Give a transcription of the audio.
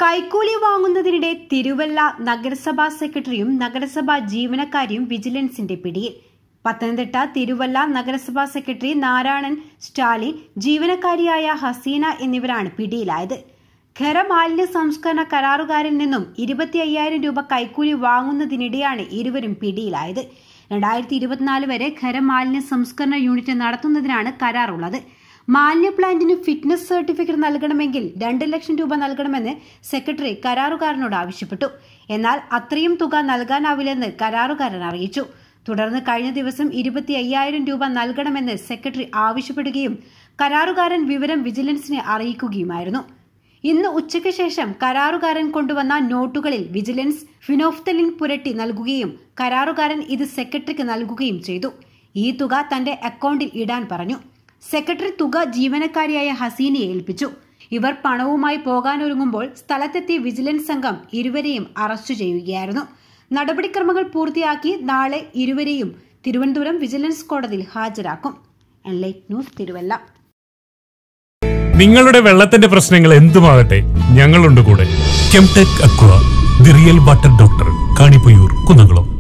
കൈക്കൂലി വാങ്ങുന്നതിനിടെ തിരുവല്ല നഗരസഭാ സെക്രട്ടറിയും നഗരസഭാ ജീവനക്കാരിയും വിജിലൻസിന്റെ പിടിയിൽ പത്തനംതിട്ട തിരുവല്ല നഗരസഭാ സെക്രട്ടറി നാരായണൻ സ്റ്റാലിൻ ജീവനക്കാരിയായ ഹസീന എന്നിവരാണ് പിടിയിലായത് ഖരമാലിന്യ സംസ്കരണ കരാറുകാരിൽ നിന്നും ഇരുപത്തി അയ്യായിരം രൂപ കൈക്കൂലി വാങ്ങുന്നതിനിടെയാണ് ഇരുവരും പിടിയിലായത് രണ്ടായിരത്തി ഇരുപത്തിനാല് വരെ ഖരമാലിന്യ സംസ്കരണ യൂണിറ്റ് നടത്തുന്നതിനാണ് കരാറുള്ളത് മാലിന്യ പ്ലാന്റിന് ഫിറ്റ്നസ് സർട്ടിഫിക്കറ്റ് നൽകണമെങ്കിൽ രണ്ട് ലക്ഷം രൂപ നൽകണമെന്ന് സെക്രട്ടറി കരാറുകാരനോട് ആവശ്യപ്പെട്ടു എന്നാൽ അത്രയും തുക നൽകാനാവില്ലെന്ന് കരാറുകാരൻ അറിയിച്ചു തുടർന്ന് കഴിഞ്ഞ ദിവസം ഇരുപത്തി അയ്യായിരം രൂപ നൽകണമെന്ന് സെക്രട്ടറി ആവശ്യപ്പെടുകയും കരാറുകാരൻ വിവരം വിജിലൻസിനെ അറിയിക്കുകയുമായിരുന്നു ഇന്ന് ഉച്ചയ്ക്ക് ശേഷം കരാറുകാരൻ കൊണ്ടുവന്ന നോട്ടുകളിൽ വിജിലൻസ് ഫിനോഫ്തലിൻ പുരട്ടി നൽകുകയും കരാറുകാരൻ ഇത് സെക്രട്ടറിക്ക് നൽകുകയും ചെയ്തു ഈ തുക തന്റെ അക്കൗണ്ടിൽ ഇടാൻ പറഞ്ഞു സെക്രട്ടറി തുക ജീവനക്കാരിയായ ഹസീനയെ ഏൽപ്പിച്ചു ഇവർ പണവുമായി പോകാനൊരുങ്ങുമ്പോൾ സ്ഥലത്തെത്തിയ വിജിലൻസ് സംഘം ഇരുവരെയും അറസ്റ്റ് ചെയ്യുകയായിരുന്നു നടപടിക്രമങ്ങൾ പൂർത്തിയാക്കി നാളെ ഇരുവരെയും തിരുവനന്തപുരം വിജിലൻസ് കോടതിയിൽ ഹാജരാക്കും എൻലൈറ്റ് ന്യൂസ് തിരുവല്ല നിങ്ങളുടെ വെള്ളത്തിന്റെ പ്രശ്നങ്ങൾ എന്തുമാകട്ടെ ഞങ്ങളുണ്ട് കൂടെ Chemtech aqua the real water doctor Kanipayyur Kunnamkulam